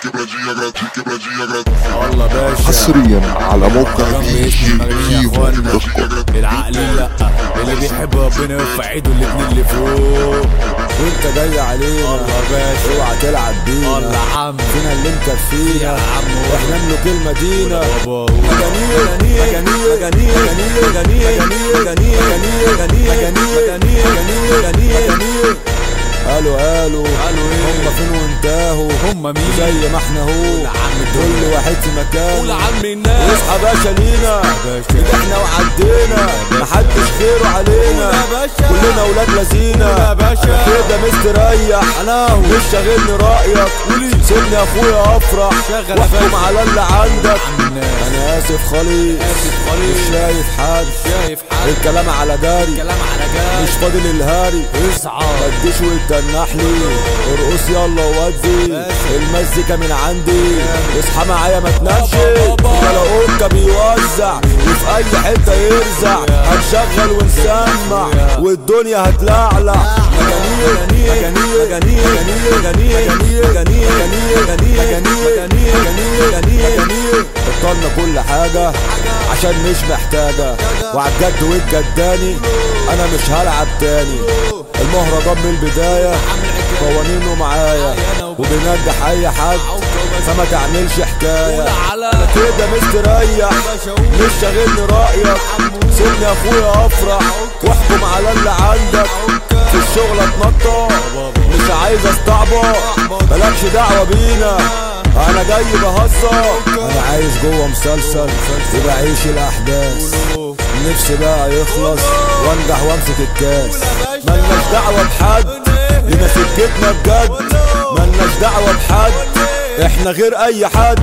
quebradinha gratuita, quebradinha gratuita. والله باشا حصريا على موقع دي جي كيمو دوت كوم العقل لا اللي بيحب ربنا يرفع ايده الاتنين اللي فوق وانت جاي علينا الله باشا اوعى تلعب بينا الله عم فينا اللي انت يا فينا عم احنا نملك المدينة بابا مجانير مجانير مجانير مجانير مجانير مجانير مجانير مجانير مجانير مجانير قالوا قالوا قالوا ايه؟ هم فين وانتهوا هم مين زي ما احنا هو عم كل واحد في مكانه عم الناس اصحى باشا لينا باشا. احنا وعدينا محدش خيره علينا يا باشا. كلنا ولاد لذينا يا باشا. أنا كده مستريح انا مش شاغلني رايك سيبني يا اخويا افرح شغل يا واحكم باشا. على اللي عندك عم الناس انا اسف خالص آسف خالص. مش شايف حد شايف حد الكلام على جاري كلام على مش جال فاضل الهاري اصعد مديش وتنح لي ارقص يلا ودي المزيكا من عندي اصحى معايا ما تنامش ولا اوكا بيوزع وفي اي حته يرزع هنشغل ونسمع والدنيا هتلعلع مجانير مجانير مجانير مجانير مجانير مجانير مجانير مجانير مجانير مجانير بطلنا كل حاجه عشان مش محتاجه وعالجد والجداني انا مش هلعب تاني المهرجان من البدايه قوانينه معايا وبينجح اي حد فما تعملش حكايه على كده مستريح مش شاغلني رايك سيبني يا اخويا افرح واحكم على اللي عندك في الشغل اتنطط مش عايز استعبط مالكش دعوه بينا انا جاي بهزر انا عايش جوه مسلسل وبعيش الاحداث نفسي بقى يخلص وانجح وامسك الكاس ملناش دعوه بحد لنا سكتنا بجد ملناش دعوه بحد احنا غير اي حد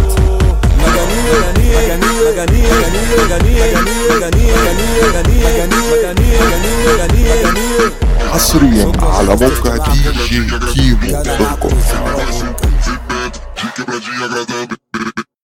مجانير مجانير مجانير مجانير مجانير مجانير مجانير مجانير مجانير مجانير حصريا على موقع دي جي كيمو دوت كوم De quebradinha gratuita.